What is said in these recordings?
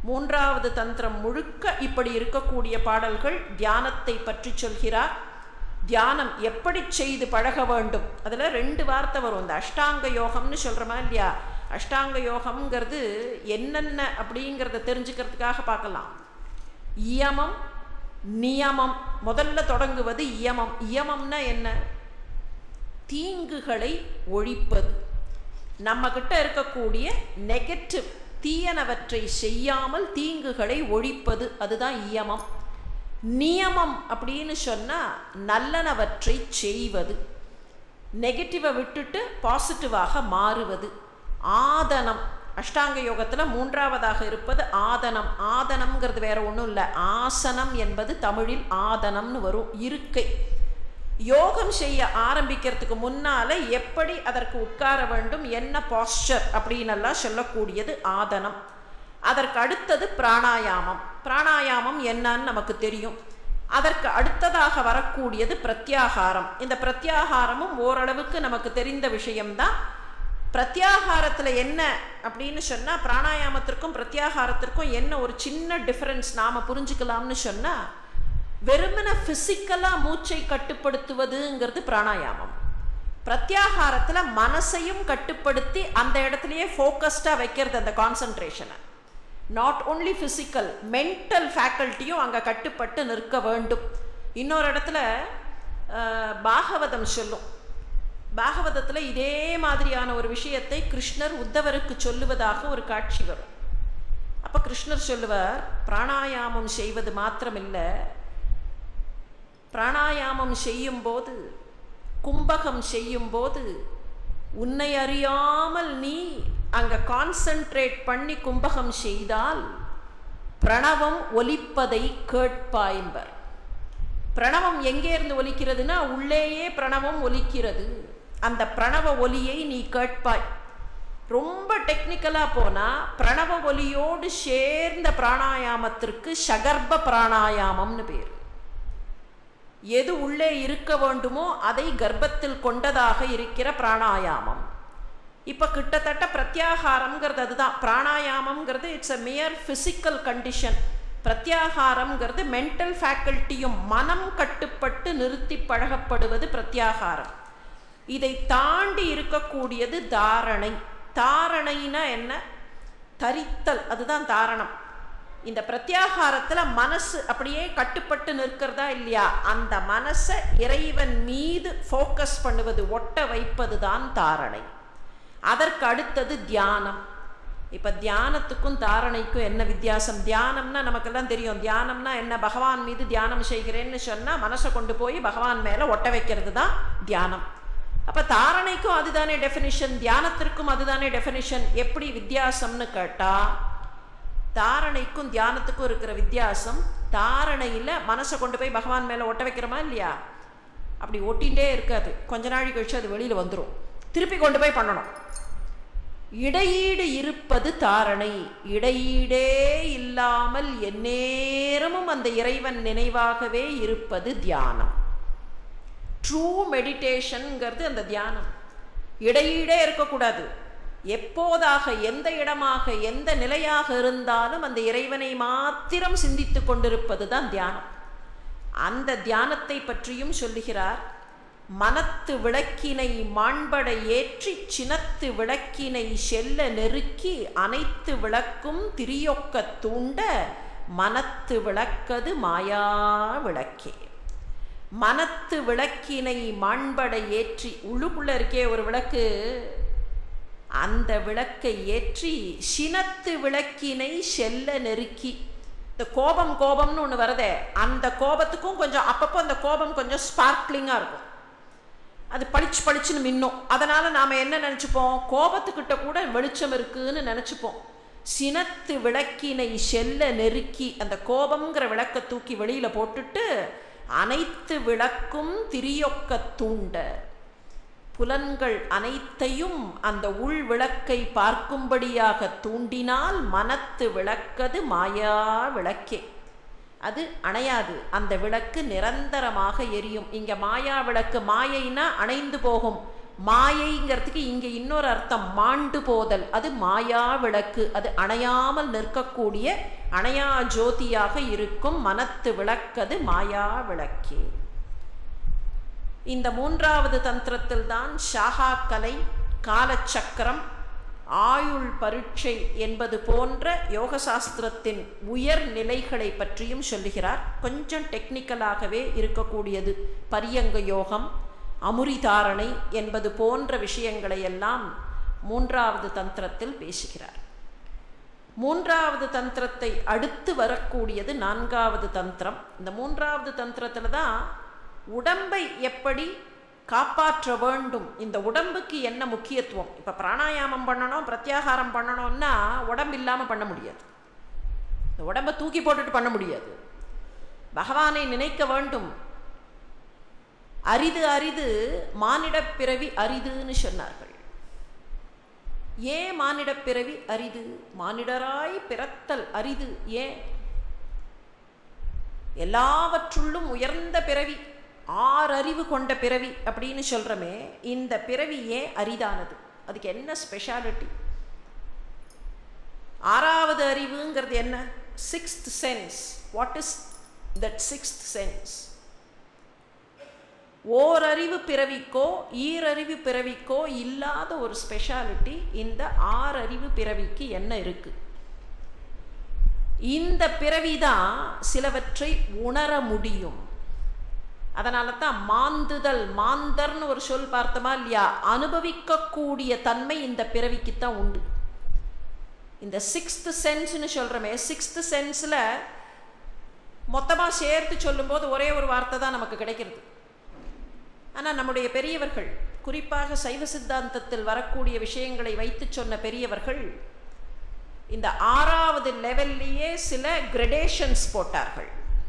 மூன்றாவது தந்திரம் முழுக்க இப்படி இருக்கக்கூடிய பாடல்கள் தியானத்தை பற்றி சொல்கிறார் தியானம் எப்படி செய்து பழக வேண்டும் அதில் ரெண்டு வார்த்தை வரும் இந்த அஷ்டாங்க யோகம்னு சொல்கிறோமா இல்லையா அஷ்டாங்க யோகம்ங்கிறது என்னென்ன அப்படிங்கிறத தெரிஞ்சுக்கிறதுக்காக பார்க்கலாம் இயமம் நியமம் முதல்ல தொடங்குவது இயமம் இயமம்னா என்ன தீங்குகளை ஒழிப்பது நம்ம கிட்ட இருக்கக்கூடிய நெகட்டிவ் தீயனவற்றை செய்யாமல் தீங்குகளை ஒழிப்பது அதுதான் இயமம் நியமம் அப்படின்னு சொன்னால் நல்லனவற்றை செய்வது நெகட்டிவை விட்டுட்டு பாசிட்டிவாக மாறுவது ஆதனம் அஷ்டாங்க யோகத்தில் மூன்றாவதாக இருப்பது ஆதனம் ஆதனம்ங்கிறது வேற ஒன்றும் இல்லை ஆசனம் என்பது தமிழில் ஆதனம்னு வரும் இருக்கை யோகம் செய்ய ஆரம்பிக்கிறதுக்கு முன்னால எப்படி அதற்கு உட்கார வேண்டும் என்ன பாஸ்டர் அப்படின்னெல்லாம் சொல்லக்கூடியது ஆதனம் அதற்கு அடுத்தது பிராணாயாமம் பிராணாயாமம் என்னன்னு நமக்கு தெரியும் அதற்கு அடுத்ததாக வரக்கூடியது பிரத்யாகாரம் இந்த பிரத்யாகாரமும் ஓரளவுக்கு நமக்கு தெரிந்த விஷயம்தான் பிரத்யாகாரத்தில் என்ன அப்படின்னு சொன்னால் பிராணாயாமத்திற்கும் பிரத்யாகாரத்திற்கும் என்ன ஒரு சின்ன டிஃப்ரென்ஸ் நாம் புரிஞ்சுக்கலாம்னு சொன்னால் வெறுமன ஃபிசிக்கலாக மூச்சை கட்டுப்படுத்துவதுங்கிறது பிராணாயாமம் பிரத்யாகாரத்தில் மனசையும் கட்டுப்படுத்தி அந்த இடத்துலையே ஃபோக்கஸ்டாக வைக்கிறது அந்த கான்சன்ட்ரேஷனை நாட் ஓன்லி ஃபிசிக்கல் மென்டல் ஃபேக்கல்ட்டியும் அங்கே கட்டுப்பட்டு நிற்க வேண்டும் இன்னொரு இடத்துல பாகவதம் சொல்லும் பாகவதத்தில் இதே மாதிரியான ஒரு விஷயத்தை கிருஷ்ணர் உத்தவருக்கு சொல்லுவதாக ஒரு காட்சி வரும் அப்போ கிருஷ்ணர் சொல்லுவார் பிராணாயாமம் செய்வது மாத்திரமில்லை பிராணாயாமம் செய்யும்போது கும்பகம் செய்யும்போது உன்னை அறியாமல் நீ அங்கே கான்சன்ட்ரேட் பண்ணி கும்பகம் செய்தால் பிரணவம் ஒலிப்பதை கேட்பாய்பர் பிரணவம் எங்கே இருந்து ஒலிக்கிறதுனா உள்ளேயே பிரணவம் ஒலிக்கிறது அந்த பிரணவ ஒலியை நீ கேட்பாய் ரொம்ப டெக்னிக்கலாக போனால் பிரணவ ஒலியோடு சேர்ந்த பிராணாயாமத்திற்கு சகர்ப்ப பிராணாயாமம்னு பேர் எது உள்ளே இருக்க வேண்டுமோ அதை கர்ப்பத்தில் கொண்டதாக இருக்கிற பிராணாயாமம் இப்போ கிட்டத்தட்ட பிரத்யாகாரம்ங்கிறது அதுதான் பிராணாயாமம்ங்கிறது it's a mere physical condition பிரத்யாகாரம்ங்கிறது மென்டல் ஃபேக்கல்ட்டியும் மனம் கட்டுப்பட்டு நிறுத்தி பழகப்படுவது பிரத்யாகாரம் இதை தாண்டி இருக்கக்கூடியது தாரணை தாரணைனா என்ன தரித்தல் அதுதான் தாரணம் இந்த பிரத்யாகாரத்தில் மனசு அப்படியே கட்டுப்பட்டு நிற்கிறதா இல்லையா அந்த மனசை இறைவன் மீது ஃபோக்கஸ் பண்ணுவது ஒட்ட வைப்பது தான் தாரணை அதற்கு அடுத்தது தியானம் இப்போ தியானத்துக்கும் தாரணைக்கும் என்ன வித்தியாசம் தியானம்னா நமக்கெல்லாம் தெரியும் தியானம்னா என்ன பகவான் மீது தியானம் செய்கிறேன்னு சொன்னால் மனசை கொண்டு போய் பகவான் மேலே ஒட்ட வைக்கிறது தான் தியானம் அப்போ தாரணைக்கும் அதுதானே டெஃபினிஷன் தியானத்திற்கும் அதுதானே டெஃபினிஷன் எப்படி வித்தியாசம்னு கேட்டால் தாரணைக்கும் தியானத்துக்கும் இருக்கிற வித்தியாசம் தாரணையில் மனசை கொண்டு போய் பகவான் மேலே ஒட்ட வைக்கிறோமா இல்லையா அப்படி ஒட்டிகிட்டே இருக்காது கொஞ்ச நாள் கழிச்சு அது வெளியில் வந்துடும் திருப்பி கொண்டு போய் பண்ணணும் இடையீடு இருப்பது தாரணை இடையீடே இல்லாமல் எந்நேரமும் அந்த இறைவன் நினைவாகவே இருப்பது தியானம் ட்ரூ மெடிடேஷனுங்கிறது அந்த தியானம் இடையீடே இருக்கக்கூடாது எப்போதாக எந்த இடமாக எந்த நிலையாக இருந்தாலும் அந்த இறைவனை மாத்திரம் சிந்தித்து கொண்டிருப்பது தான் தியானம் அந்த தியானத்தை பற்றியும் சொல்லுகிறார் மனத்து விளக்கினை மாண்பட ஏற்றி சினத்து விளக்கினை செல்ல நெருக்கி அனைத்து விளக்கும் திரியொக்க தூண்ட மனத்து விளக்கது மாயா விளக்கே மனத்து விளக்கினை மாண்பட ஏற்றி உள்ளுக்குள்ள இருக்கே ஒரு விளக்கு அந்த விளக்கை ஏற்றி சினத்து விளக்கினை செல்ல நெருக்கி இந்த கோபம் கோபம்னு ஒன்று வருதே அந்த கோபத்துக்கும் கொஞ்சம் அப்பப்போ அந்த கோபம் கொஞ்சம் ஸ்பார்க்லிங்காக இருக்கும் அது பளிச்சு பளிச்சுன்னு மின்னும் அதனால் நாம் என்ன நினச்சிப்போம் கோபத்துக்கிட்ட கூட வெளிச்சம் இருக்குன்னு நினச்சிப்போம் சினத்து விளக்கினை செல்ல நெருக்கி அந்த கோபம்ங்கிற விளக்கை தூக்கி வெளியில் போட்டுட்டு அனைத்து விளக்கும் திரியொக்க தூண்ட புலன்கள் அனைத்தையும் அந்த உள் விளக்கை பார்க்கும்படியாக தூண்டினால் மனத்து விளக்கது மாயா விளக்கே அது அணையாது அந்த விளக்கு நிரந்தரமாக எரியும் இங்கே மாயா விளக்கு மாயைனா அணைந்து போகும் மாயைங்கிறதுக்கு இங்கே இன்னொரு அர்த்தம் மாண்டு போதல் அது மாயா விளக்கு அது அணையாமல் நிற்கக்கூடிய அணையா ஜோதியாக இருக்கும் மனத்து விளக்கது மாயா விளக்கே இந்த மூன்றாவது தந்திரத்தில் தான் ஷாகா கலை காலச்சக்கரம் ஆயுள் பரீட்சை என்பது போன்ற யோகசாஸ்திரத்தின் உயர் நிலைகளை பற்றியும் சொல்லுகிறார் கொஞ்சம் டெக்னிக்கலாகவே இருக்கக்கூடியது பரியங்க யோகம் அமுரிதாரணை என்பது போன்ற விஷயங்களை எல்லாம் மூன்றாவது தந்திரத்தில் பேசுகிறார் மூன்றாவது தந்திரத்தை அடுத்து வரக்கூடியது நான்காவது தந்திரம் இந்த மூன்றாவது தந்திரத்தில் தான் உடம்பை எப்படி காப்பாற்ற வேண்டும் இந்த உடம்புக்கு என்ன முக்கியத்துவம் இப்போ பிராணாயாமம் பண்ணணும் பிரத்யாகாரம் பண்ணணும்னா உடம்பு இல்லாமல் பண்ண முடியாது இந்த உடம்பை தூக்கி போட்டுட்டு பண்ண முடியாது பகவானை நினைக்க வேண்டும் அரிது அரிது மானிடப் பிறவி அரிதுன்னு சொன்னார்கள் ஏன் மானிடப் பிறவி அரிது மானிடராய் பிறத்தல் அரிது ஏன் எல்லாவற்றுள்ளும் உயர்ந்த பிறவி ஆறறிவு கொண்ட பிறவி அப்படின்னு சொல்கிறோமே இந்த பிறவி ஏன் அரிதானது அதுக்கு என்ன ஸ்பெஷாலிட்டி ஆறாவது அறிவுங்கிறது என்ன sixth sense what is that sixth sense ஓரறிவு பிறவிக்கோ ஈரறிவு பிறவிக்கோ இல்லாத ஒரு ஸ்பெஷாலிட்டி இந்த ஆறறிவு பிறவிக்கு என்ன இருக்கு இந்த பிறவி தான் சிலவற்றை உணர முடியும் அதனால தான் மாந்துதல் மாந்தர்னு ஒரு சொல் பார்த்தோமா இல்லையா அனுபவிக்கக்கூடிய தன்மை இந்த பிறவிக்கு தான் உண்டு இந்த சிக்ஸ்த் சென்ஸ்னு சொல்கிறோமே சிக்ஸ்த் சென்ஸில் மொத்தமாக சேர்த்து சொல்லும்போது ஒரே ஒரு வார்த்தை தான் நமக்கு கிடைக்கிறது ஆனால் நம்முடைய பெரியவர்கள் குறிப்பாக சைவ சித்தாந்தத்தில் வரக்கூடிய விஷயங்களை வைத்து சொன்ன பெரியவர்கள் இந்த ஆறாவது லெவல்லையே சில கிரடேஷன்ஸ் போட்டார்கள்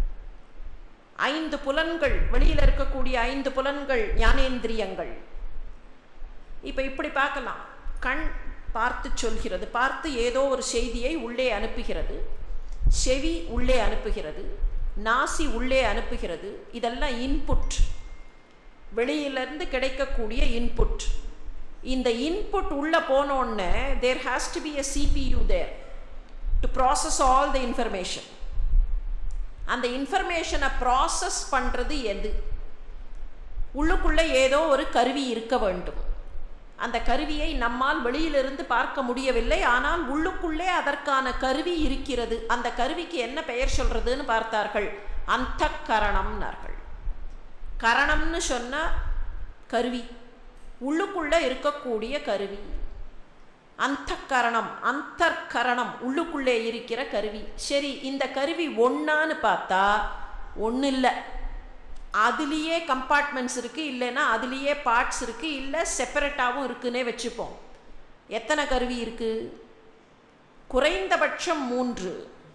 ஐந்து புலன்கள் வெளியில் இருக்கக்கூடிய ஐந்து புலன்கள் ஞானேந்திரியங்கள் இப்போ இப்படி பார்க்கலாம் கண் பார்த்து சொல்கிறது பார்த்து ஏதோ ஒரு செய்தியை உள்ளே அனுப்புகிறது செவி உள்ளே அனுப்புகிறது நாசி உள்ளே அனுப்புகிறது இதெல்லாம் இன்புட் வெளியிலேருந்து கிடைக்கக்கூடிய இன்புட் இந்த இன்புட் உள்ளே போனோடனே there has to be a CPU there to process all the information அந்த இன்ஃபர்மேஷனை ப்ராசஸ் பண்ணுறது எது உள்ளுக்குள்ளே ஏதோ ஒரு கருவி இருக்க வேண்டும் அந்த கருவியை நம்மால் வெளியிலிருந்து பார்க்க முடியவில்லை ஆனால் உள்ளுக்குள்ளே அதற்கான கருவி இருக்கிறது அந்த கருவிக்கு என்ன பெயர் சொல்றதுன்னு பார்த்தார்கள் அந்த கரணம்னார்கள் கரணம்னு சொன்ன கருவி உள்ளுக்குள்ளே இருக்கக்கூடிய கருவி அந்த கரணம் அந்தர்கரணம் உள்ளுக்குள்ளே இருக்கிற கருவி சரி இந்த கருவி ஒன்றான்னு பார்த்தா ஒன்றும் இல்லை அதுலேயே கம்பார்ட்மெண்ட்ஸ் இருக்குது இல்லைன்னா அதுலேயே பார்ட்ஸ் இருக்குது இல்லை செப்பரேட்டாகவும் இருக்குன்னே வச்சுப்போம் எத்தனை கருவி இருக்குது குறைந்தபட்சம் மூன்று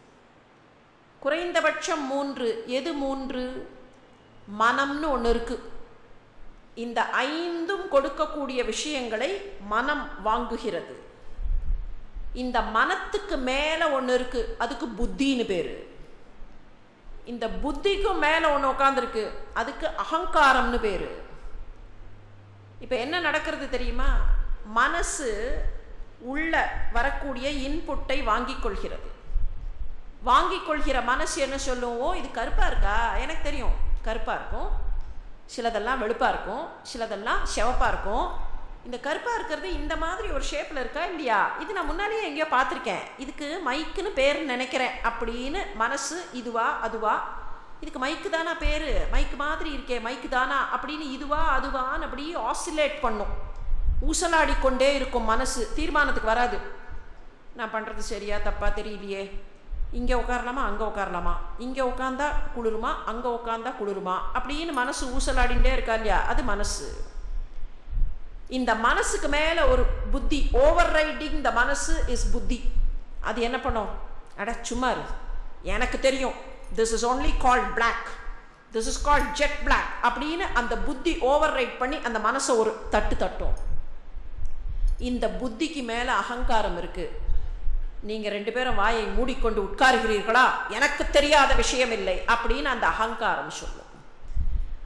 குறைந்தபட்சம் மூன்று எது மூன்று மனம்னு ஒன்று இருக்குது இந்த ஐந்தும் கொடுக்கக்கூடிய விஷயங்களை மனம் வாங்குகிறது இந்த மனத்துக்கு மேலே ஒன்று இருக்குது அதுக்கு புத்தின்னு பேர் இந்த புத்திக்கும் மேலே ஒன்று உட்காந்துருக்கு அதுக்கு அகங்காரம்னு பேர் இப்போ என்ன நடக்கிறது தெரியுமா மனசு உள்ள வரக்கூடிய இன்புட்டை வாங்கிக் கொள்கிறது வாங்கிக் கொள்கிற மனசு என்ன சொல்லுவோம் இது கருப்பாக இருக்கா எனக்கு தெரியும் கருப்பாக இருக்கும் சிலதெல்லாம் வெளுப்பாக இருக்கும் சிலதெல்லாம் சிவப்பாக இருக்கும் இந்த கருப்பாக இருக்கிறது இந்த மாதிரி ஒரு ஷேப்பில் இருக்கா இல்லையா இது நான் முன்னாடியே எங்கேயோ பார்த்துருக்கேன் இதுக்கு மைக்குன்னு பேர் நினைக்கிறேன் அப்படின்னு மனசு இதுவா அதுவா இதுக்கு மைக்கு தானா பேர் மைக்கு மாதிரி இருக்கே மைக்கு தானா அப்படின்னு இதுவா அதுவான்னு அப்படி ஆசிலேட் பண்ணும் ஊசலாடி கொண்டே இருக்கும் மனசு தீர்மானத்துக்கு வராது நான் பண்ணுறது சரியா தப்பா தெரியலையே இங்கே உட்காரலாமா அங்கே உட்காரலாமா இங்கே உட்காந்தா குளிருமா அங்கே உட்காந்தா குளிருமா அப்படின்னு மனசு ஊசலாடிண்டே இருக்கா இல்லையா அது மனசு இந்த மனசுக்கு மேலே ஒரு புத்தி ஓவர் ரைடிங் த மனசு இஸ் புத்தி அது என்ன பண்ணும் அட சும்மா இரு எனக்கு தெரியும் this is only called black this is called jet black அப்படின்னு அந்த புத்தி ஓவர் ரைட் பண்ணி அந்த மனசை ஒரு தட்டு தட்டும் இந்த புத்திக்கு மேலே அகங்காரம் இருக்குது நீங்கள் ரெண்டு பேரும் வாயை மூடிக்கொண்டு உட்காருகிறீர்களா எனக்கு தெரியாத விஷயம் இல்லை அப்படின்னு அந்த அகங்காரம் சொல்லும்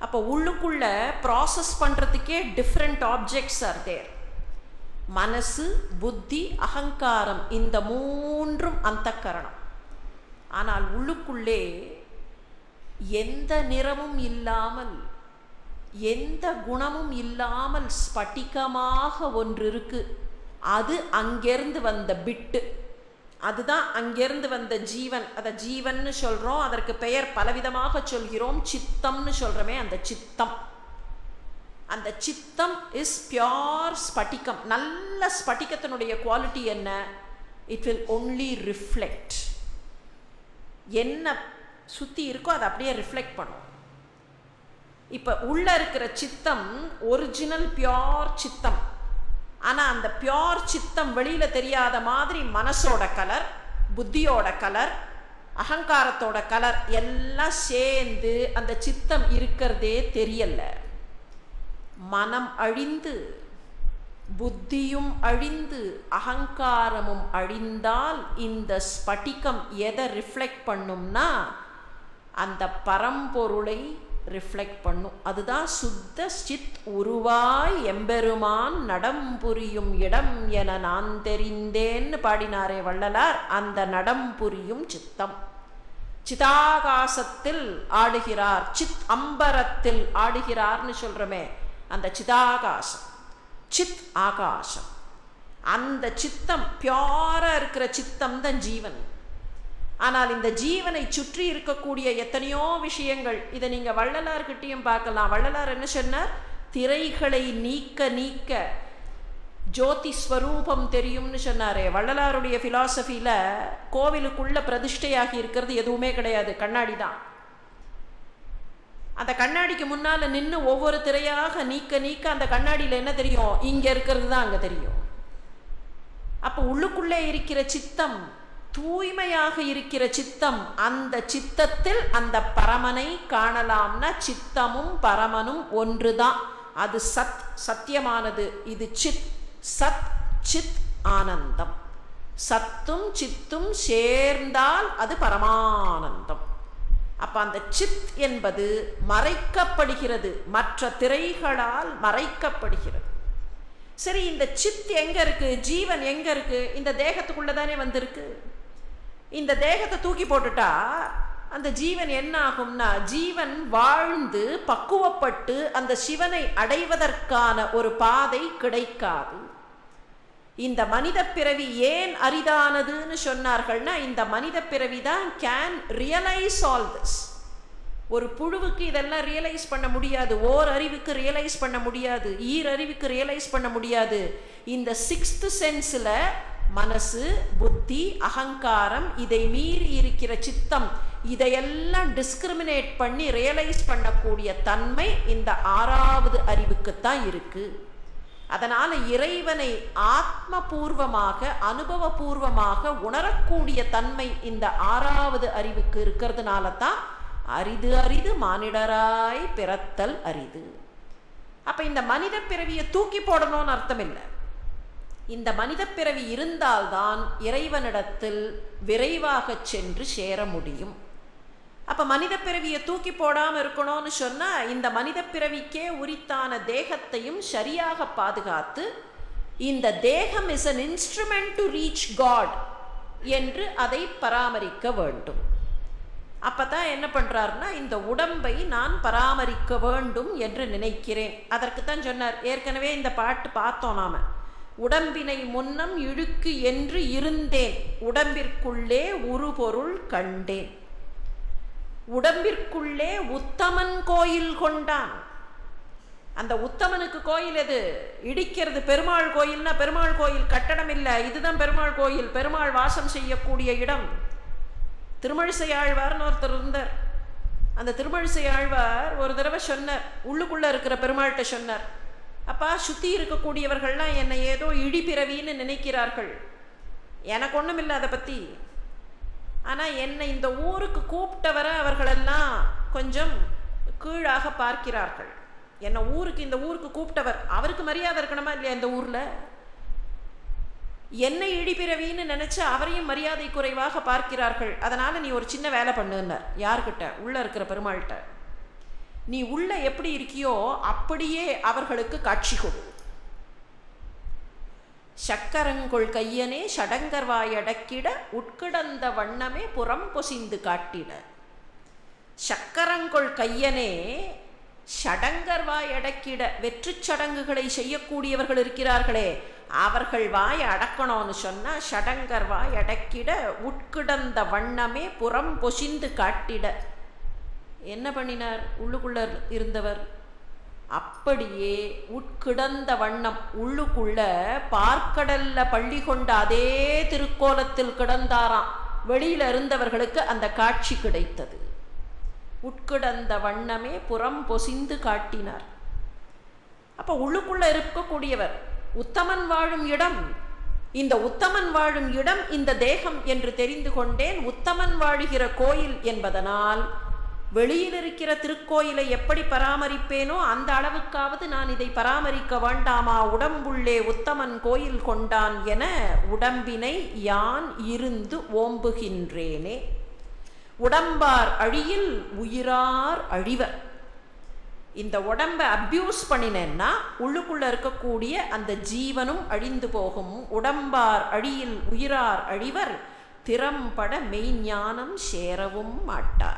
அப்போ உள்ளுக்குள்ள ப்ராசஸ் பண்ணுறதுக்கே டிஃப்ரெண்ட் ஆப்ஜெக்ட்ஸ் ஆர் தேர் மனசு புத்தி அகங்காரம் இந்த மூன்றும் அந்த கரணம் ஆனால் உள்ளுக்குள்ளே எந்த நிறமும் இல்லாமல் எந்த குணமும் இல்லாமல் ஸ்பட்டிகமாக ஒன்று இருக்கு அது அங்கேருந்து வந்த பிட்டு அதுதான் அங்கேருந்து வந்த ஜீவன் அதை ஜீவன்னு சொல்கிறோம் அதற்கு பெயர் பலவிதமாக சொல்கிறோம் சித்தம்னு சொல்கிறோமே அந்த சித்தம் அந்த சித்தம் இஸ் பியோர் ஸ்பட்டிகம் நல்ல ஸ்பட்டிகத்தினுடைய குவாலிட்டி என்ன இட் வில் ஒன்லி ரிஃப்ளெக்ட் என்ன சுற்றி இருக்கோ அதை அப்படியே ரிஃப்ளெக்ட் பண்ணும் இப்போ உள்ளே இருக்கிற சித்தம் ஒரிஜினல் பியோர் சித்தம் ஆனால் அந்த பியோர் சித்தம் வெளியில் தெரியாத மாதிரி மனசோட கலர் புத்தியோட கலர் அகங்காரத்தோட கலர் எல்லாம் சேர்ந்து அந்த சித்தம் இருக்கிறதே தெரியல மனம் அழிந்து புத்தியும் அழிந்து அகங்காரமும் அழிந்தால் இந்த ஸ்பட்டிகம் எதை ரிஃப்ளெக்ட் பண்ணும்னா அந்த பரம்பொருளை ரிஃப்ளெக்ட் பண்ணும் அதுதான் சுத்த சித் உருவாய் எம்பெருமான் நடம் புரியும் இடம் என நான் தெரிந்தேன்னு பாடினாரே வள்ளலார் அந்த நடம் புரியும் சித்தம் சிதாகாசத்தில் ஆடுகிறார் சித் அம்பரத்தில் ஆடுகிறார்னு சொல்கிறோமே அந்த சிதாகாசம் சித் ஆகாசம் அந்த சித்தம் பியோராக இருக்கிற சித்தம் தான் ஜீவன் ஆனால் இந்த ஜீவனை சுற்றி இருக்கக்கூடிய எத்தனையோ விஷயங்கள் இதை நீங்கள் வள்ளலார்கிட்டையும் பார்க்கலாம் வள்ளலார் என்ன சொன்னார் திரைகளை நீக்க நீக்க ஜோதி ஸ்வரூபம் தெரியும்னு சொன்னாரே வள்ளலாருடைய ஃபிலாசபியில் கோவிலுக்குள்ள பிரதிஷ்டையாகி இருக்கிறது எதுவுமே கிடையாது கண்ணாடி தான் அந்த கண்ணாடிக்கு முன்னால் நின்று ஒவ்வொரு திரையாக நீக்க நீக்க அந்த கண்ணாடியில் என்ன தெரியும் இங்கே இருக்கிறது தான் அங்கே தெரியும் அப்போ உள்ளுக்குள்ளே இருக்கிற சித்தம் தூய்மையாக இருக்கிற சித்தம் அந்த சித்தத்தில் அந்த பரமனை காணலாம்னா சித்தமும் பரமனும் ஒன்றுதான் அது சத் சத்தியமானது இது சித் சத் சித் ஆனந்தம் சத்தும் சித்தும் சேர்ந்தால் அது பரமானந்தம் அப்ப அந்த சித் என்பது மறைக்கப்படுகிறது மற்ற திரைகளால் மறைக்கப்படுகிறது சரி இந்த சித் எங்க இருக்கு ஜீவன் எங்க இருக்கு இந்த தேகத்துக்குள்ள தானே வந்திருக்கு இந்த தேகத்தை தூக்கி போட்டுட்டா அந்த ஜீவன் என்ன ஆகும்னா ஜீவன் வாழ்ந்து பக்குவப்பட்டு அந்த சிவனை அடைவதற்கான ஒரு பாதை கிடைக்காது இந்த மனித பிறவி ஏன் அரிதானதுன்னு சொன்னார்கள்னா இந்த மனித பிறவி தான் கேன் ரியலைஸ் ஆல் திஸ் ஒரு புழுவுக்கு இதெல்லாம் ரியலைஸ் பண்ண முடியாது ஓர் அறிவுக்கு ரியலைஸ் பண்ண முடியாது ஈர் அறிவுக்கு ரியலைஸ் பண்ண முடியாது இந்த சிக்ஸ்த் சென்ஸில் மனசு புத்தி அகங்காரம் இதை மீறி இருக்கிற சித்தம் இதையெல்லாம் டிஸ்கிரிமினேட் பண்ணி ரியலைஸ் பண்ணக்கூடிய தன்மை இந்த ஆறாவது அறிவுக்குத்தான் இருக்கு அதனால இறைவனை ஆத்மபூர்வமாக அனுபவபூர்வமாக உணரக்கூடிய தன்மை இந்த ஆறாவது அறிவுக்கு இருக்கிறதுனால தான் அரிது அரிது மானிடராய் பிறத்தல் அரிது அப்ப இந்த மனித பிறவியை தூக்கி போடணும்னு அர்த்தம் இல்லை இந்த மனித பிறவி இருந்தால்தான் இறைவனிடத்தில் விரைவாக சென்று சேர முடியும் அப்ப மனித பிறவியை தூக்கி போடாம இருக்கணும்னு சொன்னா இந்த மனித பிறவிக்கே உரித்தான தேகத்தையும் சரியாக பாதுகாத்து இந்த தேகம் is an instrument to reach God என்று அதை பராமரிக்க வேண்டும் அப்பதான் என்ன பண்றாருன்னா இந்த உடம்பை நான் பராமரிக்க வேண்டும் என்று நினைக்கிறேன் அதற்கு தான் சொன்னார் ஏற்கனவே இந்த பாட்டு பார்த்தோம் நாம உடம்பினை முன்னம் இழுக்கு என்று இருந்தேன் உடம்பிற்குள்ளே உருபொருள் கண்டேன் உடம்பிற்குள்ளே உத்தமன் கோயில் கொண்டான் அந்த உத்தமனுக்கு கோயில் எது இடிக்கிறது பெருமாள் கோயில்னா பெருமாள் கோயில் கட்டடம் இல்லை இதுதான் பெருமாள் கோயில் பெருமாள் வாசம் செய்யக்கூடிய இடம் திருமழிசை ஆழ்வார்னு ஒருத்தர் இருந்தார் அந்த திருமழிசை ஆழ்வார் ஒரு தடவை சொன்னார் உள்ளுக்குள்ளே இருக்கிற பெருமாள்கிட்ட சொன்னார் அப்பா சுற்றி இருக்கக்கூடியவர்கள்லாம் என்னை ஏதோ இடிப்பிறவின்னு நினைக்கிறார்கள் எனக்கு ஒன்றும் இல்லை அதை பற்றி ஆனால் என்னை இந்த ஊருக்கு கூப்பிட்டவரை அவர்களெல்லாம் கொஞ்சம் கீழாக பார்க்கிறார்கள் என்னை ஊருக்கு இந்த ஊருக்கு கூப்பிட்டவர் அவருக்கு மரியாதை இருக்கணுமா இல்லையா இந்த ஊரில் என்னை இடிப்பிறவின்னு நினச்சி அவரையும் மரியாதை குறைவாக பார்க்கிறார்கள் அதனால் நீ ஒரு சின்ன வேலை பண்ணுன்னார் யார்கிட்ட உள்ளே இருக்கிற பெருமாள்கிட்ட நீ உள்ள எப்படி இருக்கியோ அப்படியே அவர்களுக்கு காட்சி கொடு சக்கரங்கொள் கையனே சடங்கர்வாய் அடக்கிட உட்கிடந்த வண்ணமே புறம் பொசிந்து காட்டிட சக்கரங்கொள் கையனே சடங்கர்வாய் அடக்கிட வெற்றுச் சடங்குகளை செய்யக்கூடியவர்கள் இருக்கிறார்களே அவர்கள் வாய் அடக்கணும்னு சொன்னா சடங்கர் வாய் அடக்கிட உட்கிடந்த வண்ணமே புறம் பொசிந்து காட்டிட என்ன பண்ணினார் உள்ளுக்குள்ள இருந்தவர் அப்படியே உட்கிடந்த வண்ணம் உள்ளுக்குள்ள பார்க்கடல்ல பள்ளி கொண்ட அதே திருக்கோலத்தில் கிடந்தாராம் வெளியில இருந்தவர்களுக்கு அந்த காட்சி கிடைத்தது உட்கிடந்த வண்ணமே புறம் பொசிந்து காட்டினார் அப்ப உள்ளுக்குள்ள இருக்கக்கூடியவர் உத்தமன் வாழும் இடம் இந்த உத்தமன் வாழும் இடம் இந்த தேகம் என்று தெரிந்து கொண்டேன் உத்தமன் வாழுகிற கோயில் என்பதனால் வெளியில் இருக்கிற திருக்கோயிலை எப்படி பராமரிப்பேனோ அந்த அளவுக்காவது நான் இதை பராமரிக்க வேண்டாமா உடம்புள்ளே உத்தமன் கோயில் கொண்டான் என உடம்பினை யான் இருந்து ஓம்புகின்றேனே உடம்பார் அழியில் உயிரார் அழிவர் இந்த உடம்பை அப்யூஸ் பண்ணினேன்னா உள்ளுக்குள்ள இருக்கக்கூடிய அந்த ஜீவனும் அழிந்து போகும் உடம்பார் அழியில் உயிரார் அழிவர் திறம்பட மெய்ஞானம் சேரவும் மாட்டார்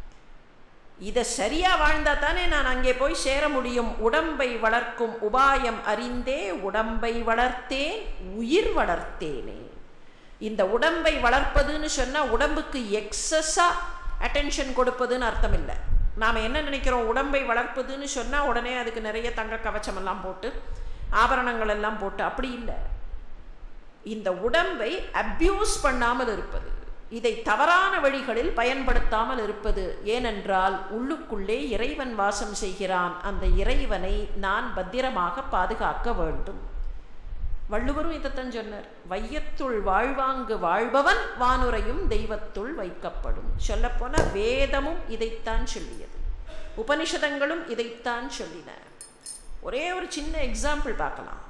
இதை சரியா வாழ்ந்தா தானே நான் அங்கே போய் சேர முடியும் உடம்பை வளர்க்கும் உபாயம் அறிந்தே உடம்பை வளர்த்தேன் உயிர் வளர்த்தேனே இந்த உடம்பை வளர்ப்பதுன்னு சொன்னால் உடம்புக்கு எக்ஸஸாக அட்டென்ஷன் கொடுப்பதுன்னு அர்த்தம் இல்லை நாம் என்ன நினைக்கிறோம் உடம்பை வளர்ப்பதுன்னு சொன்னால் உடனே அதுக்கு நிறைய தங்க கவச்சமெல்லாம் போட்டு ஆபரணங்கள் எல்லாம் போட்டு அப்படி இல்லை இந்த உடம்பை அப்யூஸ் பண்ணாமல் இருப்பது இதை தவறான வழிகளில் பயன்படுத்தாமல் இருப்பது ஏனென்றால் உள்ளுக்குள்ளே இறைவன் வாசம் செய்கிறான் அந்த இறைவனை நான் பத்திரமாக பாதுகாக்க வேண்டும் வள்ளுவரும் இதைத்தான் சொன்னார் வையத்துள் வாழ்வாங்கு வாழ்பவன் வானுரையும் தெய்வத்துள் வைக்கப்படும் சொல்லப்போன வேதமும் இதைத்தான் சொல்லியது உபனிஷதங்களும் இதைத்தான் சொல்லின ஒரே ஒரு சின்ன எக்ஸாம்பிள் பார்க்கலாம்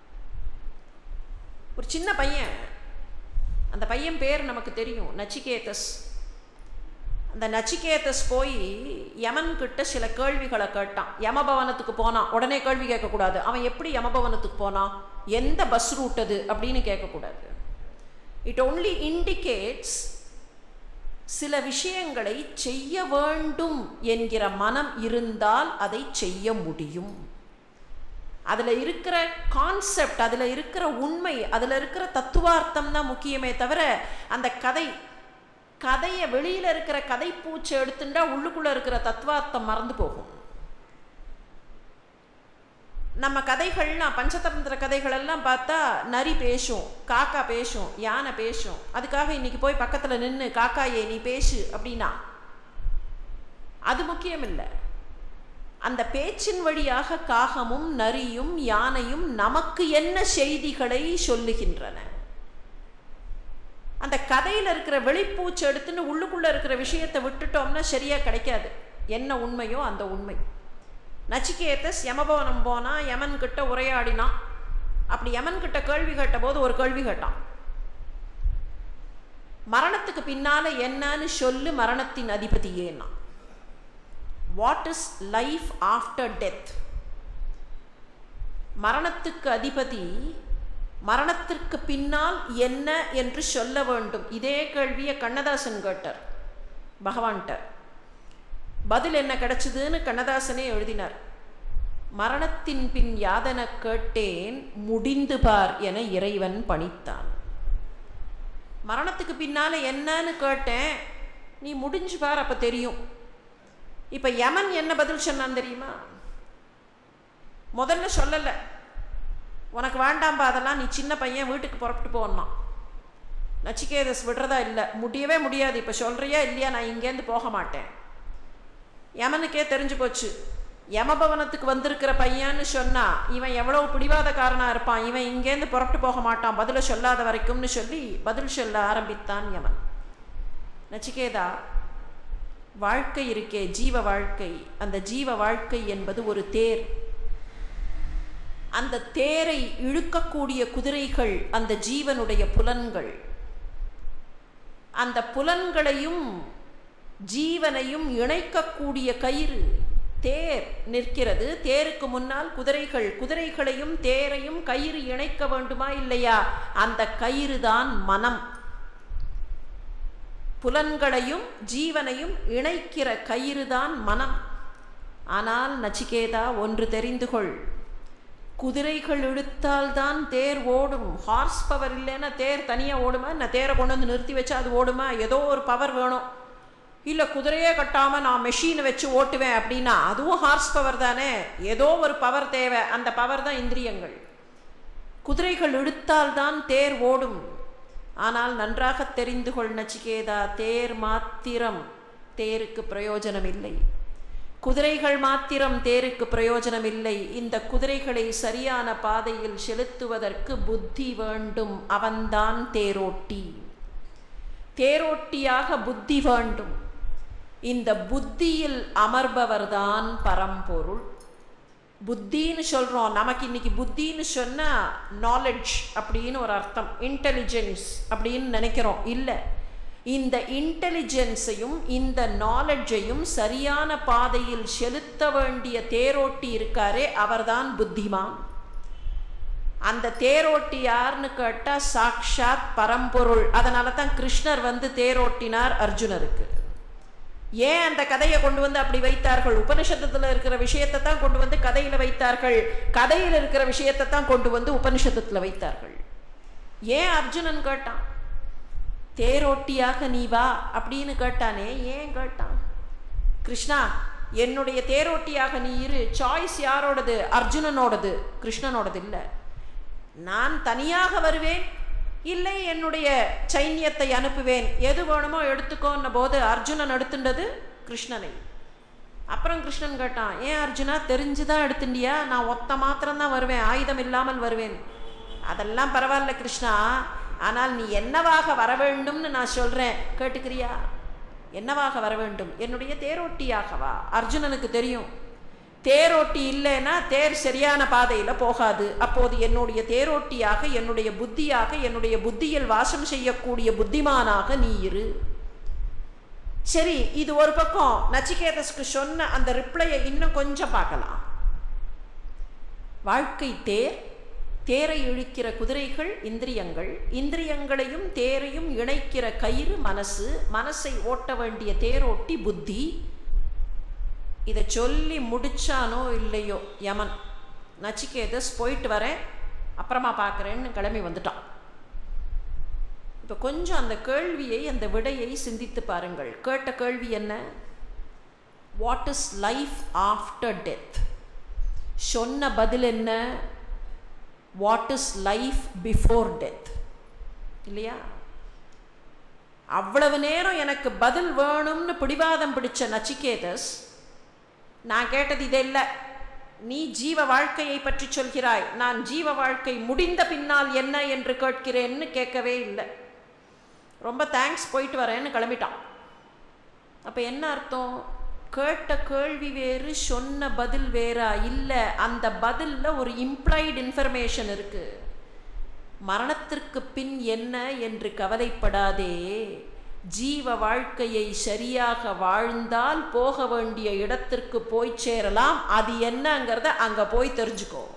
ஒரு சின்ன பையன் அந்த பையன் பேர் நமக்கு தெரியும் நச்சிகேதஸ் அந்த நச்சிகேதஸ் போய் யமன் கிட்ட சில கேள்விகளை கேட்டான் யமபவனத்துக்கு போனான் உடனே கேள்வி கேட்கக்கூடாது அவன் எப்படி யமபவனத்துக்கு போனான் எந்த பஸ் ரூட் அது அப்படின்னு கேட்கக்கூடாது இட் ஒன்லி இண்டிகேட்ஸ் சில விஷயங்களை செய்ய வேண்டும் என்கிற மனம் இருந்தால் அதை செய்ய முடியும் அதில் இருக்கிற கான்செப்ட் அதில் இருக்கிற உண்மை அதில் இருக்கிற தத்துவார்த்தம் தான் முக்கியமே தவிர அந்த கதை கதையை வெளியில் இருக்கிற கதை பூச்சை எடுத்துட்டா உள்ளுக்குள்ளே இருக்கிற தத்துவார்த்தம் மறந்து போகும் நம்ம கதைகள்லாம் பஞ்சதந்திர கதைகள் எல்லாம் பார்த்தா நரி பேசும் காக்கா பேசும் யானை பேசும் அதுக்காக இன்னைக்கு போய் பக்கத்தில் நின்று காக்காயே நீ பேசு அப்படின்னா அது முக்கியம் இல்லை அந்த பேச்சின் வழியாக காகமும் நரியும் யானையும் நமக்கு என்ன செய்திகளை சொல்லுகின்றன அந்த கதையில் இருக்கிற வெளிப்பூச்சு எடுத்துன்னு உள்ளுக்குள்ளே இருக்கிற விஷயத்தை விட்டுட்டோம்னா சரியாக கிடைக்காது என்ன உண்மையோ அந்த உண்மை நச்சிகேதஸ் யமபவனம் போனால் யமன் கிட்ட உரையாடினான் அப்படி யமன் கிட்ட கேள்வி கேட்ட போது ஒரு கேள்வி கேட்டான் மரணத்துக்கு பின்னால என்னன்னு சொல்லு மரணத்தின் அதிபதியேனா what is life after death மரணத்துக்கு அதிபதி மரணத்திற்கு பின்னால் என்ன என்று சொல்ல வேண்டும் இதே கேள்வியை கண்ணதாசன் கேட்டார் பகவான்கிட்ட பதில் என்ன கிடைச்சதுன்னு கண்ணதாசனே எழுதினார் மரணத்தின் பின் யாதன கேட்டேன் முடிந்து பார் என இறைவன் பணித்தான் மரணத்துக்கு பின்னால என்னன்னு கேட்டேன் நீ முடிஞ்சு பார் அப்ப தெரியும் இப்ப யமன் என்ன பதில் சொன்னான் தெரியுமா முதல்ல சொல்லல உனக்கு வேண்டாம்பா அதெல்லாம் நீ சின்ன பையன் வீட்டுக்கு புறப்பட்டு போனான் நச்சிகேதஸ் விடுறதா இல்லை முடியவே முடியாது இப்போ சொல்கிறியா இல்லையா நான் இங்கேருந்து போக மாட்டேன் யமனுக்கே தெரிஞ்சு போச்சு யமபவனத்துக்கு வந்திருக்கிற பையன்னு சொன்னா இவன் எவ்வளவு பிடிவாதக்காரனா இருப்பான் இவன் இங்கேருந்து புறப்பட்டு போக மாட்டான் பதில சொல்லாத வரைக்கும்னு சொல்லி பதில் சொல்ல ஆரம்பித்தான் யமன் நச்சிகேதா வாழ்க்கை இருக்கே ஜீவ வாழ்க்கை அந்த ஜீவ வாழ்க்கை என்பது ஒரு தேர் அந்த தேரை இழுக்கக்கூடிய குதிரைகள் அந்த ஜீவனுடைய புலன்கள் அந்த புலன்களையும் ஜீவனையும் இணைக்கக்கூடிய கயிறு தேர் நிற்கிறது தேருக்கு முன்னால் குதிரைகள் குதிரைகளையும் தேரையும் கயிறு இணைக்க வேண்டுமா இல்லையா அந்த கயிறு தான் மனம் புலன்களையும் ஜீவனையும் இணைக்கிற கயிறு தான் மனம் ஆனால் நச்சிகேதா ஒன்று தெரிந்து கொள் குதிரைகள் இழுத்தால் தான் தேர் ஓடும் ஹார்ஸ் பவர் இல்லைன்னா தேர் தனியாக ஓடுமா என்ன தேரை கொண்டு வந்து நிறுத்தி வச்சா அது ஓடுமா ஏதோ ஒரு பவர் வேணும் இல்லை குதிரையே கட்டாமல் நான் மெஷினை வச்சு ஓட்டுவேன் அப்படின்னா அதுவும் ஹார்ஸ் பவர் தானே ஏதோ ஒரு பவர் தேவை அந்த பவர் தான் இந்திரியங்கள் குதிரைகள் இழுத்தால் தான் தேர் ஓடும் ஆனால் நன்றாக தெரிந்து கொள் நச்சிகேதா தேர் மாத்திரம் தேருக்கு பிரயோஜனம் இல்லை குதிரைகள் மாத்திரம் தேருக்கு பிரயோஜனம் இல்லை இந்த குதிரைகளை சரியான பாதையில் செலுத்துவதற்கு புத்தி வேண்டும் அவன்தான் தேரோட்டி தேரோட்டியாக புத்தி வேண்டும் இந்த புத்தியில் அமர்பவர்தான் பரம்பொருள் புத்தின்னு சொல்கிறோம் நமக்கு இன்னைக்கு புத்தின்னு சொன்னால் நாலெட்ஜ் அப்படின்னு ஒரு அர்த்தம் இன்டெலிஜென்ஸ் அப்படின்னு நினைக்கிறோம் இல்லை இந்த இன்டெலிஜென்ஸையும் இந்த நாலெட்ஜையும் சரியான பாதையில் செலுத்த வேண்டிய தேரோட்டி இருக்காரே அவர்தான் புத்திமான் அந்த தேரோட்டி யாருன்னு கேட்டால் சாக்ஷாத் பரம்பொருள் அதனால தான் கிருஷ்ணர் வந்து தேரோட்டினார் அர்ஜுனருக்கு ஏன் அந்த கதையை கொண்டு வந்து அப்படி வைத்தார்கள் உபனிஷத்துல இருக்கிற விஷயத்தை தான் கொண்டு வந்து கதையில வைத்தார்கள் கதையில் இருக்கிற விஷயத்தை தான் கொண்டு வந்து உபனிஷத்துல வைத்தார்கள் ஏன் அர்ஜுனன் கேட்டான் தேரோட்டியாக நீ வா அப்படின்னு கேட்டானே ஏன் கேட்டான் கிருஷ்ணா என்னுடைய தேரோட்டியாக நீ இரு சாய்ஸ் யாரோடது அர்ஜுனனோடது கிருஷ்ணனோடது இல்லை நான் தனியாக வருவேன் இல்லை என்னுடைய சைன்யத்தை அனுப்புவேன் எது வேணுமோ எடுத்துக்கோன்ன போது அர்ஜுனன் எடுத்துட்டது கிருஷ்ணனை அப்புறம் கிருஷ்ணன் கேட்டான் ஏன் அர்ஜுனா தெரிஞ்சுதான் எடுத்துட்டியா நான் ஒத்த மாத்திரம்தான் வருவேன் ஆயுதம் இல்லாமல் வருவேன் அதெல்லாம் பரவாயில்ல கிருஷ்ணா ஆனால் நீ என்னவாக வர வேண்டும்னு நான் சொல்கிறேன் கேட்டுக்கிறியா என்னவாக வர வேண்டும் என்னுடைய தேரோட்டியாகவா அர்ஜுனனுக்கு தெரியும் தேரோட்டி இல்லைன்னா தேர் சரியான பாதையில் போகாது அப்போது என்னுடைய தேரோட்டியாக என்னுடைய புத்தியாக என்னுடைய புத்தியில் வாசம் செய்யக்கூடிய புத்திமானாக நீ இரு சரி இது ஒரு பக்கம் நச்சிகேதஸ்க்கு சொன்ன அந்த ரிப்ளையை இன்னும் கொஞ்சம் பார்க்கலாம் வாழ்க்கை தேர் தேரை இழுக்கிற குதிரைகள் இந்திரியங்கள் இந்திரியங்களையும் தேரையும் இணைக்கிற கயிறு மனசு மனசை ஓட்ட வேண்டிய தேரோட்டி புத்தி இதை சொல்லி முடிச்சானோ இல்லையோ யமன் நச்சிகேதஸ் போயிட்டு வரேன் அப்புறமா பார்க்குறேன்னு கிளம்பி வந்துட்டான் இப்போ கொஞ்சம் அந்த கேள்வியை அந்த விடையை சிந்தித்து பாருங்கள் கேட்ட கேள்வி என்ன what is life after death சொன்ன பதில் என்ன what is life before death இல்லையா அவ்வளவு நேரம் எனக்கு பதில் வேணும்னு பிடிவாதம் பிடிச்ச நச்சிகேதஸ் நான் கேட்டது இதே இல்லை நீ ஜீவ வாழ்க்கையை பற்றி சொல்கிறாய் நான் ஜீவ வாழ்க்கை முடிந்த பின்னால் என்ன என்று கேட்கிறேன்னு கேட்கவே இல்லை ரொம்ப தேங்க்ஸ் போயிட்டு வரேன்னு கிளம்பிட்டான் அப்போ என்ன அர்த்தம் கேட்ட கேள்வி வேறு சொன்ன பதில் வேறா இல்லை அந்த பதிலில் ஒரு இம்ப்ளாய்டு இன்ஃபர்மேஷன் இருக்கு மரணத்திற்கு பின் என்ன என்று கவலைப்படாதே ஜீவ வாழ்க்கையை சரியாக வாழ்ந்தால் போக வேண்டிய இடத்திற்கு போய் சேரலாம் அது என்னங்கிறத அங்கே போய் தெரிஞ்சுக்கோ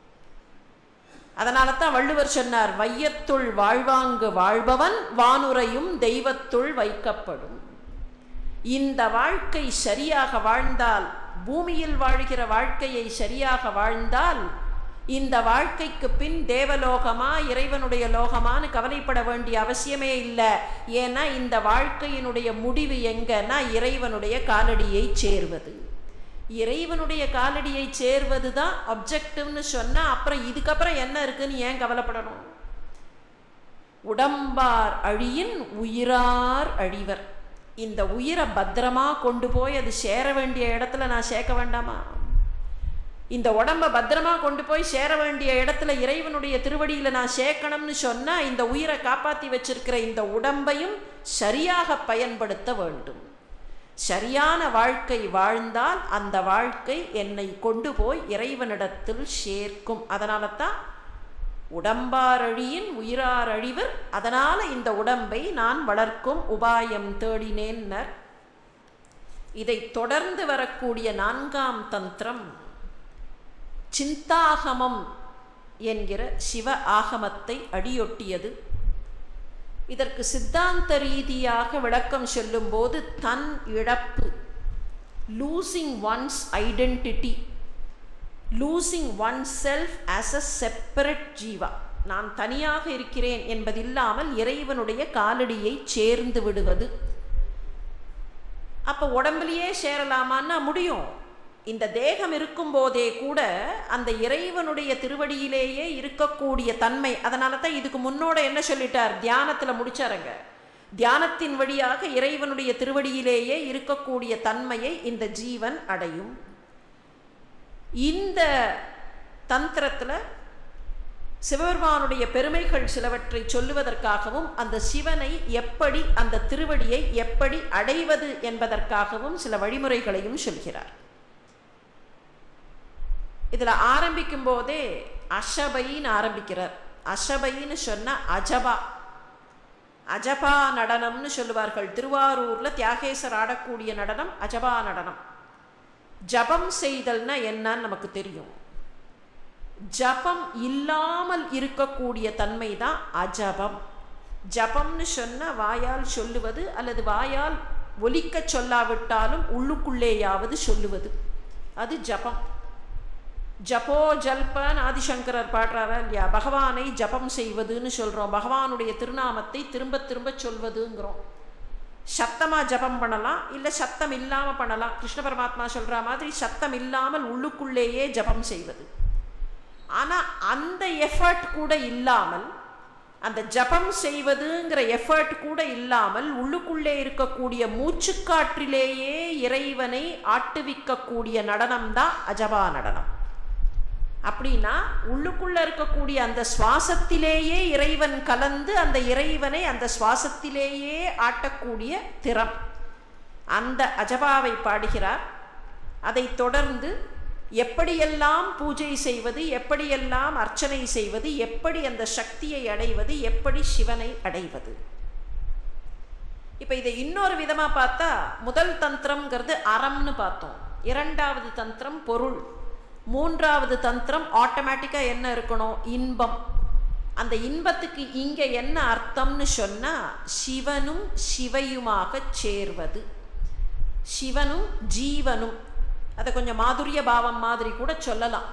அதனால தான் வள்ளுவர் சொன்னார் வையத்துள் வாழ்வாங்கு வாழ்பவன் வானுரையும் தெய்வத்துள் வைக்கப்படும் இந்த வாழ்க்கை சரியாக வாழ்ந்தால் பூமியில் வாழ்கிற வாழ்க்கையை சரியாக வாழ்ந்தால் இந்த வாழ்க்கைக்கு பின் தேவலோகமா இறைவனுடைய லோகமான்னு கவலைப்பட வேண்டிய அவசியமே இல்லை ஏன்னா இந்த வாழ்க்கையினுடைய முடிவு எங்கன்னா இறைவனுடைய காலடியை சேர்வது இறைவனுடைய காலடியை சேர்வது தான் அப்ஜெக்டிவ்னு சொன்னால் அப்புறம் இதுக்கப்புறம் என்ன இருக்குன்னு ஏன் கவலைப்படணும் உடம்பார் அழியின் உயிரார் அழிவர் இந்த உயிரை பத்திரமா கொண்டு போய் அது சேர வேண்டிய இடத்துல நான் சேர்க்க வேண்டாமா இந்த உடம்ப பத்திரமா கொண்டு போய் சேர வேண்டிய இடத்துல இறைவனுடைய திருவடியில் நான் சேர்க்கணும்னு சொன்னால் இந்த உயிரை காப்பாற்றி வச்சிருக்கிற இந்த உடம்பையும் சரியாக பயன்படுத்த வேண்டும் சரியான வாழ்க்கை வாழ்ந்தால் அந்த வாழ்க்கை என்னை கொண்டு போய் இறைவனிடத்தில் சேர்க்கும் அதனால தான் உடம்பாரழியின் உயிரார் அழிவர் அதனால் இந்த உடம்பை நான் வளர்க்கும் உபாயம் தேடினேன்னர் இதை தொடர்ந்து வரக்கூடிய நான்காம் தந்திரம் சிந்தாகமம் என்கிற சிவ ஆகமத்தை அடியொட்டியது இதற்கு சித்தாந்த ரீதியாக விளக்கம் சொல்லும்போது தன் இழப்பு losing one's identity losing oneself as a separate jiva நான் தனியாக இருக்கிறேன் என்பதில்லாமல் இறைவனுடைய காலடியை சேர்ந்து விடுவது அப்போ உடம்புலையே சேரலாமான்னா முடியும் இந்த தேகம் இருக்கும்போதே கூட அந்த இறைவனுடைய திருவடியிலேயே இருக்கக்கூடிய தன்மை அதனால தான் இதுக்கு முன்னோட என்ன சொல்லிட்டார் தியானத்தில் முடிச்சாருங்க தியானத்தின் வழியாக இறைவனுடைய திருவடியிலேயே இருக்கக்கூடிய தன்மையை இந்த ஜீவன் அடையும் இந்த தந்திரத்தில் சிவபெருமானுடைய பெருமைகள் சிலவற்றை சொல்லுவதற்காகவும் அந்த சிவனை எப்படி அந்த திருவடியை எப்படி அடைவது என்பதற்காகவும் சில வழிமுறைகளையும் சொல்கிறார் இதில் ஆரம்பிக்கும் போதே அஷபைன்னு ஆரம்பிக்கிறார் அஷபைன்னு சொன்ன அஜபா அஜபா நடனம்னு சொல்லுவார்கள் திருவாரூரில் தியாகேசர் ஆடக்கூடிய நடனம் அஜபா நடனம் ஜபம் செய்தல்னா என்னன்னு நமக்கு தெரியும் ஜபம் இல்லாமல் இருக்கக்கூடிய தன்மை தான் அஜபம் ஜபம்னு சொன்ன வாயால் சொல்லுவது அல்லது வாயால் ஒலிக்க சொல்லாவிட்டாலும் உள்ளுக்குள்ளேயாவது சொல்லுவது அது ஜபம் ஜபோ ஜல்பன் ஆதிசங்கரர் பாடுறாரா இல்லையா பகவானை ஜபம் செய்வதுன்னு சொல்கிறோம் பகவானுடைய திருநாமத்தை திரும்ப திரும்ப சொல்வதுங்கிறோம் சத்தமாக ஜபம் பண்ணலாம் இல்லை சத்தம் இல்லாமல் பண்ணலாம் கிருஷ்ண பரமாத்மா சொல்கிற மாதிரி சத்தம் இல்லாமல் உள்ளுக்குள்ளேயே ஜபம் செய்வது ஆனால் அந்த எஃபர்ட் கூட இல்லாமல் அந்த ஜபம் செய்வதுங்கிற எஃபர்ட் கூட இல்லாமல் உள்ளுக்குள்ளே இருக்கக்கூடிய மூச்சுக்காற்றிலேயே இறைவனை ஆட்டுவிக்கக்கூடிய நடனம் தான் அஜபா நடனம் அப்படின்னா உள்ளுக்குள்ள இருக்கக்கூடிய அந்த சுவாசத்திலேயே இறைவன் கலந்து அந்த இறைவனை அந்த சுவாசத்திலேயே ஆட்டக்கூடிய திறம் அந்த அஜபாவை பாடுகிறார் அதை தொடர்ந்து எப்படியெல்லாம் பூஜை செய்வது எப்படியெல்லாம் அர்ச்சனை செய்வது எப்படி அந்த சக்தியை அடைவது எப்படி சிவனை அடைவது இப்போ இதை இன்னொரு விதமாக பார்த்தா முதல் தந்திரம்ங்கிறது அறம்னு பார்த்தோம் இரண்டாவது தந்திரம் பொருள் மூன்றாவது தந்திரம் ஆட்டோமேட்டிக்காக என்ன இருக்கணும் இன்பம் அந்த இன்பத்துக்கு இங்கே என்ன அர்த்தம்னு சொன்னால் சிவனும் சிவையுமாக சேர்வது சிவனும் ஜீவனும் அதை கொஞ்சம் மாதுரிய பாவம் மாதிரி கூட சொல்லலாம்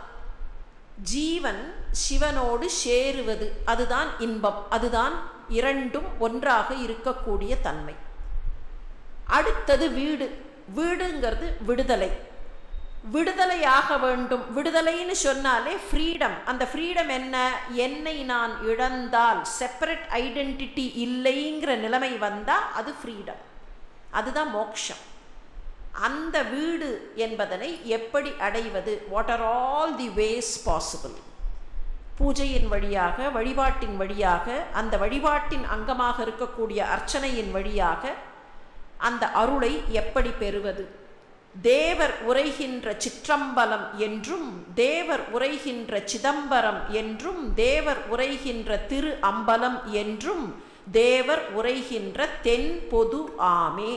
ஜீவன் சிவனோடு சேருவது அதுதான் இன்பம் அதுதான் இரண்டும் ஒன்றாக இருக்கக்கூடிய தன்மை அடுத்தது வீடு வீடுங்கிறது விடுதலை விடுதலையாக வேண்டும் விடுதலைன்னு சொன்னாலே ஃப்ரீடம் அந்த ஃப்ரீடம் என்ன என்னை நான் இழந்தால் செப்பரேட் ஐடென்டிட்டி இல்லைங்கிற நிலைமை வந்தால் அது ஃப்ரீடம் அதுதான் மோக்ஷம் அந்த வீடு என்பதனை எப்படி அடைவது what are all the ways possible பூஜையின் வழியாக வழிபாட்டின் வழியாக அந்த வழிபாட்டின் அங்கமாக இருக்கக்கூடிய அர்ச்சனையின் வழியாக அந்த அருளை எப்படி பெறுவது தேவர் உரைகின்ற சிற்றம்பலம் என்றும் தேவர் உரைகின்ற சிதம்பரம் என்றும் தேவர் உரைகின்ற திரு அம்பலம் என்றும் தேவர் உரைகின்ற தென் பொது ஆமே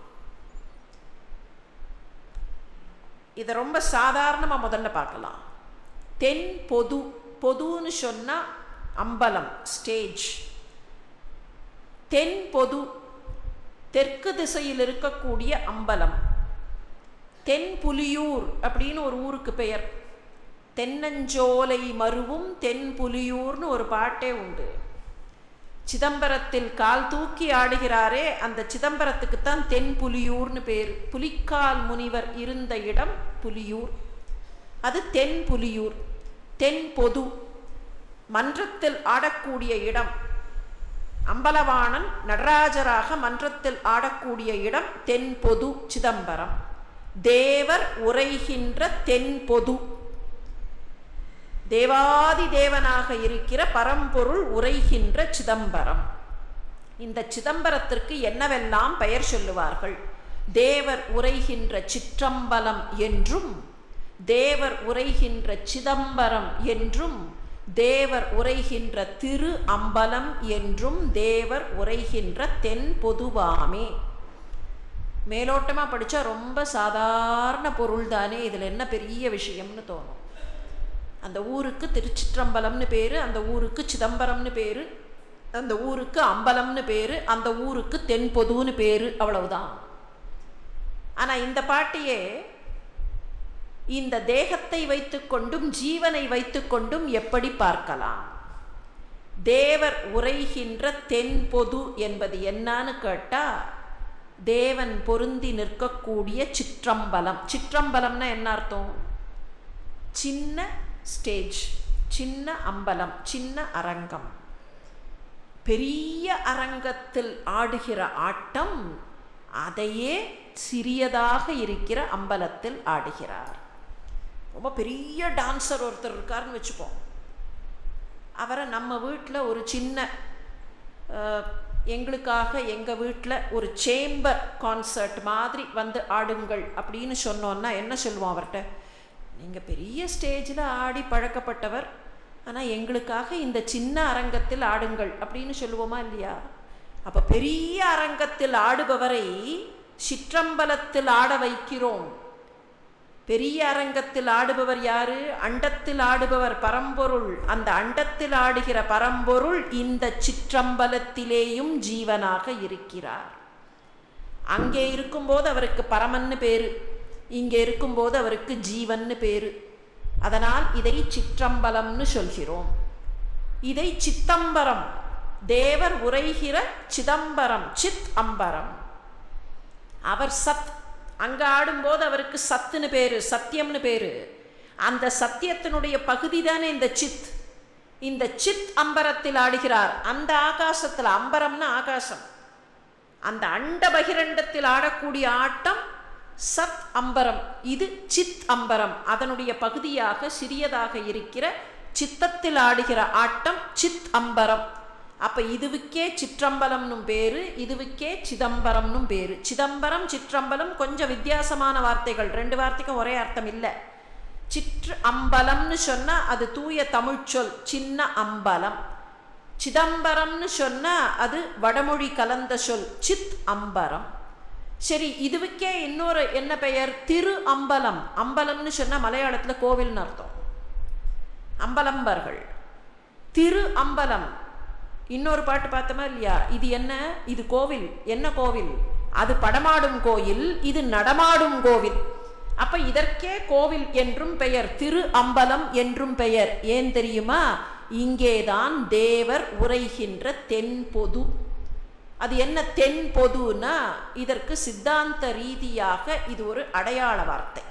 இதை ரொம்ப சாதாரணமாக முதல்ல பார்க்கலாம் தென் பொது பொதுன்னு சொன்னால் அம்பலம் ஸ்டேஜ் தென் பொது தெற்கு திசையில் இருக்கக்கூடிய அம்பலம் தென் புலியூர் அப்படின்னு ஒரு ஊருக்கு பெயர் தென்னஞ்சோலை மருவும் தென் புலியூர்னு ஒரு பாட்டே உண்டு சிதம்பரத்தில் கால் தூக்கி ஆடுகிறாரே அந்த சிதம்பரத்துக்கு தான் தென் புலியூர்னு பேர் புலிக்கால் முனிவர் இருந்த இடம் புலியூர் அது தென் புலியூர் தென் பொது மன்றத்தில் ஆடக்கூடிய இடம் அம்பலவாணன் நடராஜராக மன்றத்தில் ஆடக்கூடிய இடம் தென் பொது சிதம்பரம் தேவர் உரைகின்ற தென் பொது தேவாதி தேவனாக இருக்கிற பரம்பொருள் உரைகின்ற சிதம்பரம் இந்த சிதம்பரத்திற்கு என்னவெல்லாம் பெயர் சொல்லுவார்கள் தேவர் உரைகின்ற சிற்றம்பலம் என்றும் தேவர் உரைகின்ற சிதம்பரம் என்றும் தேவர் உரைகின்ற திரு அம்பலம் என்றும் தேவர் உரைகின்ற தென் பொதுவாமே மேலோட்டமாக படித்தா ரொம்ப சாதாரண பொருள் தானே இதில் என்ன பெரிய விஷயம்னு தோணும் அந்த ஊருக்கு திருச்சிற்றம்பலம்னு பேர் அந்த ஊருக்கு சிதம்பரம்னு பேர் அந்த ஊருக்கு அம்பலம்னு பேர் அந்த ஊருக்கு தென்பொதுன்னு பேர் அவ்வளவுதான் ஆனால் இந்த பாட்டியே இந்த தேகத்தை வைத்துக்கொண்டும் ஜீவனை வைத்துக்கொண்டும் எப்படி பார்க்கலாம் தேவர் உரைகின்ற தென்பொது என்பது என்னன்னு கேட்டால் தேவன் பொருந்தி நிற்கக்கூடிய சிற்றம்பலம் சிற்றம்பலம்னா என்ன அர்த்தம் சின்ன ஸ்டேஜ் சின்ன அம்பலம் சின்ன அரங்கம் பெரிய அரங்கத்தில் ஆடுகிற ஆட்டம் அதையே சிறியதாக இருக்கிற அம்பலத்தில் ஆடுகிறார் ரொம்ப பெரிய டான்சர் ஒருத்தர் இருக்காருன்னு வச்சுப்போம் அவரை நம்ம வீட்டில் ஒரு சின்ன எங்களுக்காக எங்கள் வீட்டில் ஒரு சேம்பர் கான்சர்ட் மாதிரி வந்து ஆடுங்கள் அப்படின்னு சொன்னோன்னா என்ன சொல்லுவோம் அவர்கிட்ட நீங்கள் பெரிய ஸ்டேஜில் ஆடி பழக்கப்பட்டவர் ஆனால் எங்களுக்காக இந்த சின்ன அரங்கத்தில் ஆடுங்கள் அப்படின்னு சொல்லுவோமா இல்லையா அப்போ பெரிய அரங்கத்தில் ஆடுபவரை சிற்றம்பலத்தில் ஆட வைக்கிறோம் பெரிய அரங்கத்தில் ஆடுபவர் யாரு அண்டத்தில் ஆடுபவர் பரம்பொருள் அந்த அண்டத்தில் ஆடுகிற பரம்பொருள் இந்த சிற்றம்பலத்திலேயும் ஜீவனாக இருக்கிறார் அங்கே இருக்கும்போது அவருக்கு பரமன்னு பேரு இங்கே இருக்கும்போது அவருக்கு ஜீவன்னு பேரு அதனால் இதை சிற்றம்பலம்னு சொல்கிறோம் இதை சித்தம்பரம் தேவர் உரைகிற சிதம்பரம் சித் அம்பரம் அவர் சத் அங்கே ஆடும்போது அவருக்கு சத்துன்னு பேரு சத்தியம்னு பேரு அந்த சத்தியத்தினுடைய பகுதி தானே இந்த சித் இந்த சித் அம்பரத்தில் ஆடுகிறார் அந்த ஆகாசத்தில் அம்பரம்னா ஆகாசம் அந்த அண்ட பகிரண்டத்தில் ஆடக்கூடிய ஆட்டம் சத் அம்பரம் இது சித் அம்பரம் அதனுடைய பகுதியாக சிறியதாக இருக்கிற சித்தத்தில் ஆடுகிற ஆட்டம் சித் அம்பரம் அப்போ இதுவுக்கே சிற்றம்பலம்னும் பேரு இதுவுக்கே சிதம்பரம்னும் பேரு சிதம்பரம் சிற்றம்பலம் கொஞ்சம் வித்தியாசமான வார்த்தைகள் ரெண்டு வார்த்தைக்கும் ஒரே அர்த்தம் இல்லை சிற்று அம்பலம்னு சொன்னால் அது தூய தமிழ் சொல் சின்ன அம்பலம் சிதம்பரம்னு சொன்னால் அது வடமொழி கலந்த சொல் சித் அம்பரம் சரி இதுவுக்கே இன்னொரு என்ன பெயர் திரு அம்பலம் அம்பலம்னு சொன்னால் மலையாளத்தில் கோவில்னு அர்த்தம் அம்பலம்பர்கள் திரு அம்பலம் இன்னொரு பாட்டு பார்த்தோமா இல்லையா இது என்ன இது கோவில் என்ன கோவில் அது படமாடும் கோயில் இது நடமாடும் கோவில் அப்ப இதற்கே கோவில் என்றும் பெயர் திரு அம்பலம் என்றும் பெயர் ஏன் தெரியுமா இங்கேதான் தேவர் உரைகின்ற தென்பொது அது என்ன தென்பொதுனா இதற்கு சித்தாந்த ரீதியாக இது ஒரு அடையாள வார்த்தை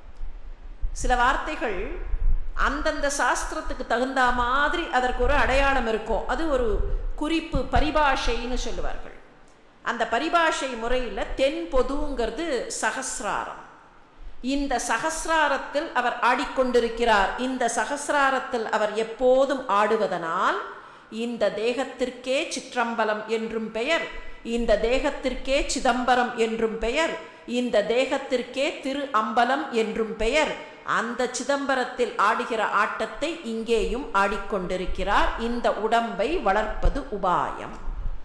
சில வார்த்தைகள் அந்தந்த சாஸ்திரத்துக்கு தகுந்த மாதிரி அதற்கு ஒரு அடையாளம் இருக்கும் அது ஒரு குறிப்பு பரிபாஷைன்னு சொல்லுவார்கள் அந்த பரிபாஷை முறையில் தென் பொதுங்கிறது சகசிராரம் இந்த சகசிராரத்தில் அவர் ஆடிக்கொண்டிருக்கிறார் இந்த சகசிராரத்தில் அவர் எப்போதும் ஆடுவதனால் இந்த தேகத்திற்கே சிற்றம்பலம் என்றும் பெயர் இந்த தேகத்திற்கே சிதம்பரம் என்றும் பெயர் இந்த தேகத்திற்கே திரு அம்பலம் என்றும் பெயர் அந்த சிதம்பரத்தில் ஆடுகிற ஆட்டத்தை இங்கேயும் ஆடிக்கொண்டிருக்கிறார் இந்த உடம்பை வளர்ப்பது உபாயம்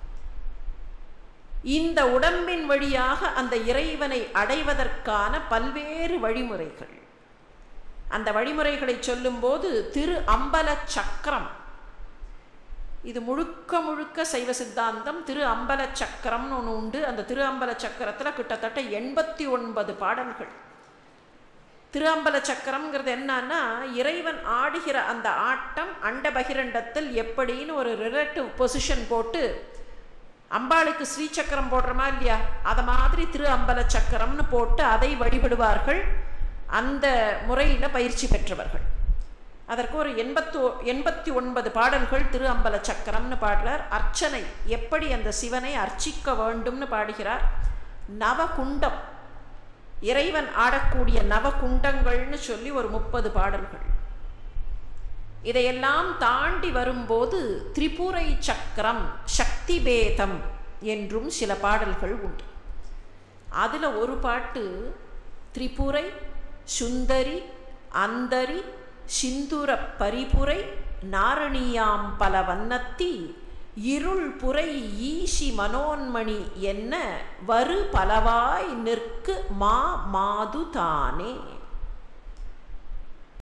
இந்த உடம்பின் வழியாக அந்த இறைவனை அடைவதற்கான பல்வேறு வழிமுறைகள் அந்த வழிமுறைகளை சொல்லும்போது திரு அம்பல சக்கரம் இது முழுக்க முழுக்க சைவ சித்தாந்தம் திரு அம்பல சக்கரம்னு ஒன்று உண்டு அந்த திரு அம்பல சக்கரத்தில் கிட்டத்தட்ட எண்பத்தி ஒன்பது பாடல்கள் திரு அம்பல சக்கரம்ங்கிறது என்னன்னா இறைவன் ஆடுகிற அந்த ஆட்டம் அண்ட பகிரண்டத்தில் எப்படின்னு ஒரு ரிலேட்டிவ் பொசிஷன் போட்டு அம்பாளுக்கு ஸ்ரீசக்கரம் போடுறோமா இல்லையா அதை மாதிரி திரு அம்பல சக்கரம்னு போட்டு அதை வழிபடுவார்கள் அந்த முறையில் பயிற்சி பெற்றவர்கள் அதற்கு ஒரு எண்பத்து எண்பத்தி ஒன்பது பாடல்கள் திரு அம்பல சக்கரம்னு பாடலர் அர்ச்சனை எப்படி அந்த சிவனை அர்ச்சிக்க வேண்டும்னு பாடுகிறார் நவகுண்டம் இறைவன் ஆடக்கூடிய நவகுண்டங்கள்னு சொல்லி ஒரு முப்பது பாடல்கள் இதையெல்லாம் தாண்டி வரும்போது திரிபுரை சக்கரம் சக்தி பேதம் என்றும் சில பாடல்கள் உண்டு அதில் ஒரு பாட்டு திரிபுரை சுந்தரி அந்தரி சிந்துர பரிபுரை நாரணியாம் பல வண்ணத்தி இருள் புரை ஈஷி மனோன்மணி என்ன வரு பலவாய் நிற்கு மா மாது தானே